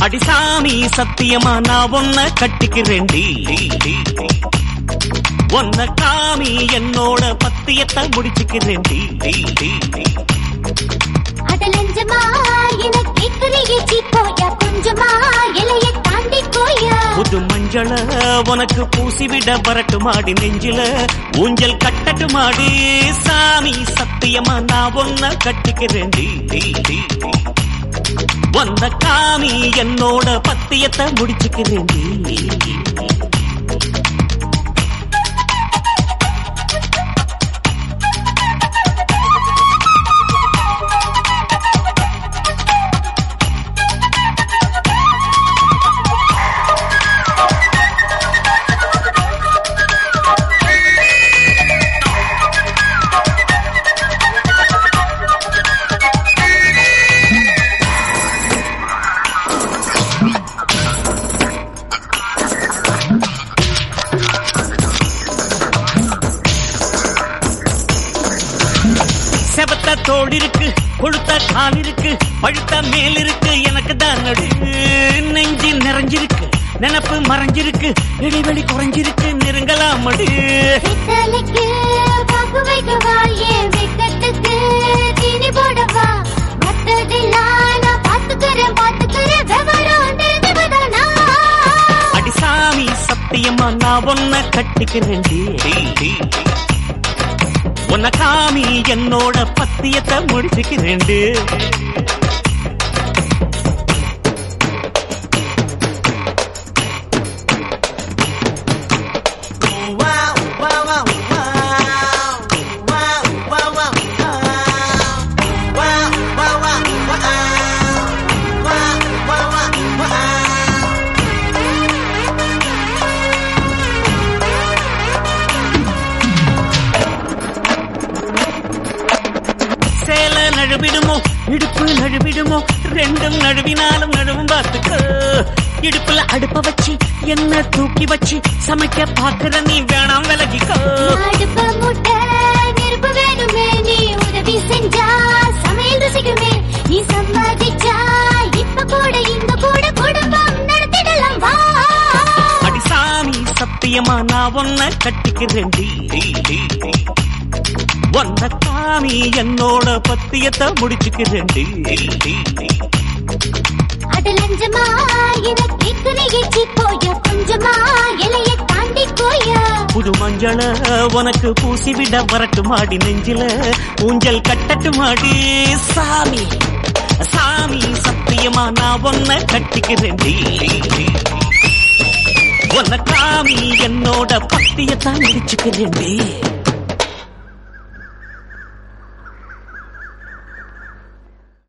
அடிசாமி சத்தியமா நான் ஒன்ன கட்டிக்கிறேன்டி ஒன்ன காமி என்னோட பத்தியத்தை முடிச்சுக்கிறேன்டி அடலஞ்சமா என கேக்குறியே போயா கொஞ்சமா இலைய தாண்டி போயா புது மஞ்சள உனக்கு பூசிவிட வரட்டுமாடி நெஞ்சில ஊஞ்சல் கட்டட்டுமாடி சாமி சத்தியமா நான் ஒன்ன கட்டிக்கிறேன்டி வந்த காமி என்னோட பத்தியத்தை முடிச்சுக்கிறேன்டி செவத்த தோல் இருக்கு கொழுத்த கால் இருக்கு பழுத்த மேல் இருக்கு எனக்கு தான் நடு நெஞ்சு நிறைஞ்சிருக்கு நினப்பு மறைஞ்சிருக்கு இடைவெளி குறைஞ்சிருக்கு நெருங்கலாம் மடு வெத்தலைக்கு பாக்கு வைக்கவா ஏன் வெக்கத்துக்கு தீனி போடவா மத்ததெல்லாம் நான் பாத்துக்கிறேன் பாத்துக்கிறேன் விவரம் தெரிஞ்சவதானா அடிசாமி சத்தியமா நான் ஒன்ன கட்டிக்கிறேன்டி உன்ன காமி என்னோட பத்தியத்தை முடிச்சுக்கிறேன்டி சேல நழுவிடுமோ இடுப்பு நழுவிடுமோ ரெண்டும் நழுவினாலும் நழுவும் பார்த்துக்கோ இடுப்புல அடுப்ப வச்சு என்ன தூக்கி வச்சு சமைக்க பாக்குற நீ வேணாம் விலகிக்கோ அடுப்ப முட்டை நெருப்பு வேணுமே நீ உதவி செஞ்சா சமையல் ருசிக்குமே நீ சம்பாதிச்சா இப்ப கூட இந்த கூட குடும்பம் நடத்திடலாம் வா அடிசாமி சத்தியமா நான் ஒன்ன கட்டிக்கிறேன்டி ஒன்ன காமி என்னோட பத்தியத்தை முடிச்சுக்கிறேன்டி அடலஞ்சமா என கேக்குறியே போயா கொஞ்சமா இலைய தாண்டி போயா புது மஞ்சள உனக்கு பூசிவிட வரட்டுமாடி நெஞ்சில ஊஞ்சல் கட்டட்டுமாடி சாமி சாமி சத்தியமா நான் ஒன்ன கட்டிக்கிறேன்டி உன்ன காமி என்னோட பத்தியத்தான் முடிச்சுக்கிறேன்டி